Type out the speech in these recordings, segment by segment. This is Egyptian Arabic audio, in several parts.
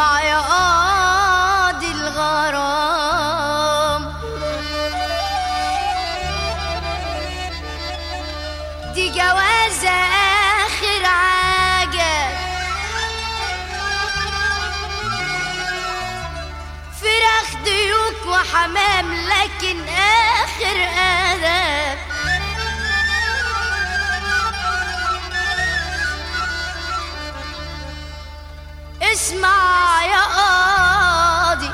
اسمع يا قاضي الغرام دي جوازة آخر عجب فراخ ديوك وحمام لكن آخر أدب اسمع يا قاضي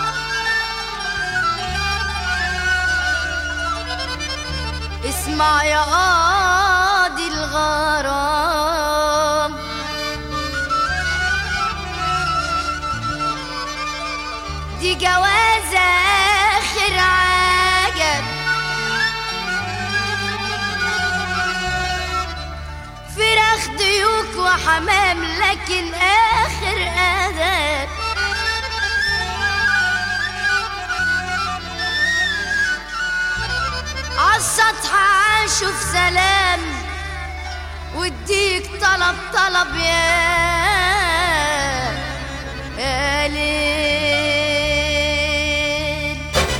اسمع يا قاضي الغرام دي جوازة آخر عجب فراخ ديوك وحمام لكن آخر أدب عالسطح عاشوا في سلام واديك طلب طلب يا يا ليل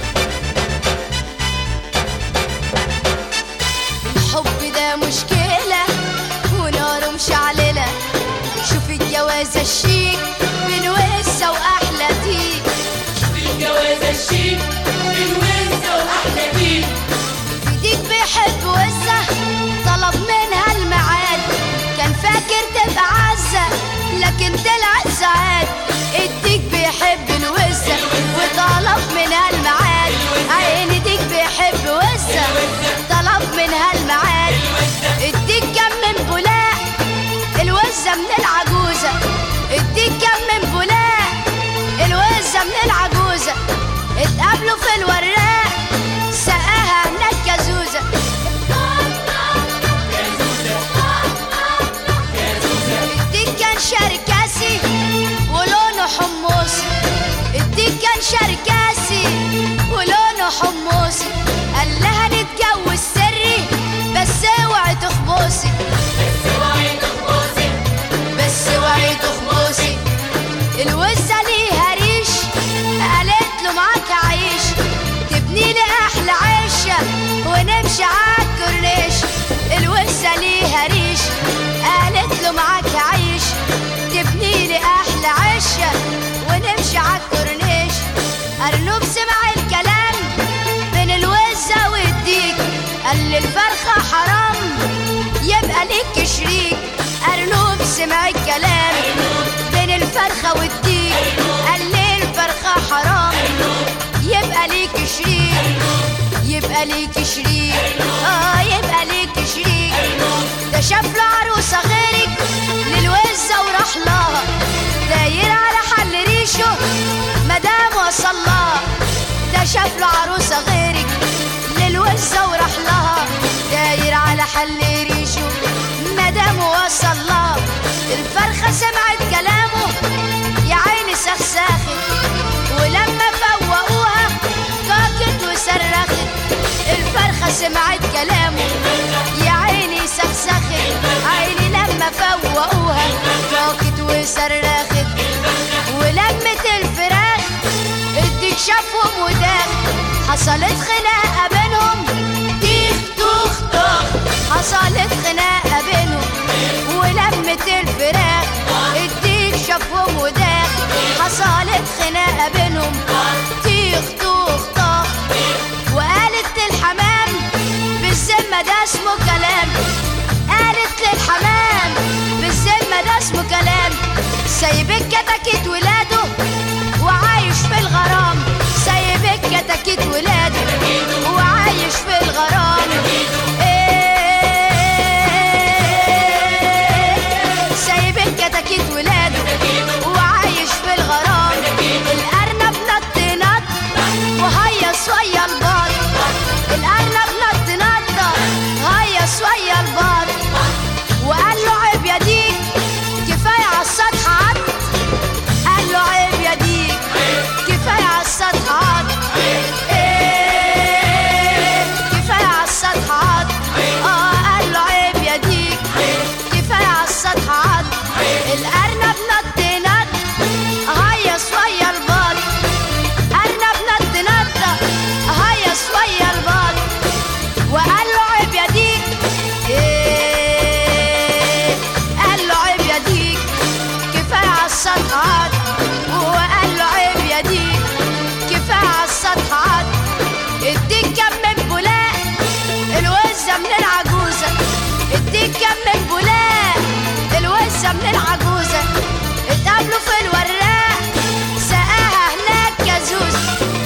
الحب ده مشكلة وناره مشعللة شوف الجوازة الشيك من وسة وأحلى ديك الجوازة الشيك الوزة وأحلى بيك ديك بيحب وزة طلب منها الميعاد كان فاكر تبقى عزة لكن طلعت سعاد الديك بيحب الوزة وطلب منها الميعاد عيني ديك بيحب وزة طلب منها الميعاد الديك كان من بولاق الوزة من العجوزة الديك كان من بولاق الوزة من العجوزة اتقابلوا في الوراق سقاها هناك كزوزة الديك كان شركاسي ولونه حمصي الديك كان شركاسي ولونه حمصي قال لها نتجوز سري بس اوعي تخبصي اوعي تخبصي بس اوعي تخبصي الوزة ليها ريش قالت له معاك عيش تبني لي احلى عيشة ونمشي عالكورنيش الوزة ليها ريش قالت له معاك عيش تبني لي احلى عيشة ونمشي عالكورنيش ارنوب سمع الكلام من الوزة والديك قال لي الفرخة حرام يبقى ليك شريك أرنوب سمع الكلام بين الفرخة والديك قال لي الفرخة حرام يبقى ليك شريك يبقى ليك شريك اه يبقى ليك شريك ده شاف له عروسة غيرك للوزة وراح لها داير على حل ريشه مدام وصل لها ده شاف له عروسة غيرك للوزة وراح لها داير على حل ريشه مدام وصل لها الفرخة سمعت كلامه يا عيني سخساخت ولما فوقوها ضاقت وصرخت الفرخة سمعت كلامه يا عيني سخسخت عيني لما فوقوها ضاقت وصرخت ولمت الفراخ الديك شافهم وداخ حصلت خناقة بينهم ديك توخ طخ حصلت خناقة بينهم ولمت الفراخ الديك شافهم وداخ حصلت خناقة بينهم تيخ توخ طخ وقالت للحمام بالذمة ده اسمه كلام قالت للحمام بالذمة ده اسمه كلام سايبك كتكت ولاده وعايش في الغرام سايبك كتكت ولاده وعايش في الغرام إيه سايبك كتكت ولاده وعايش في الغرام الأرنب نط نط وهيص ويا البط الأرنب نط نط هيص ويا البط وقال له عيب يا ديك كفاية على السطح عط قال السطح عاد وقال له عيب يا ديك كفايه على السطح عاد اديك كم من بولاق الوزه من العجوزه اديك كم من بولاق الوزه من العجوزه اتقابلوا في الوراق سقاها هناك كازوز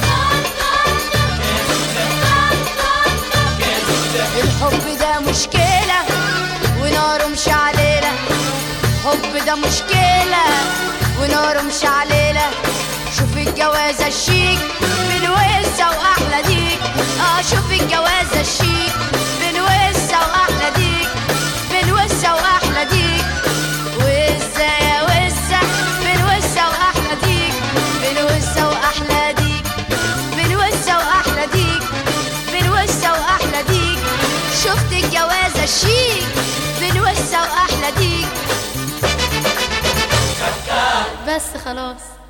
الحب ده مشكلة وناره مش عليلة الحب ده مشكلة وناره مش عليلة شوف الجوازة الشيك بالوزة وأحلى ديك اه شوف الجوازة الشيك بالوزة وأحلى ديك بالوزة وأحلى ديك وزة يا وزة بالوزة وأحلى ديك بالوزة وأحلى ديك بالوزة وأحلى ديك بالوزة وأحلى ديك شفت الجوازة الشيك بالوزة وأحلى ديك بس خلاص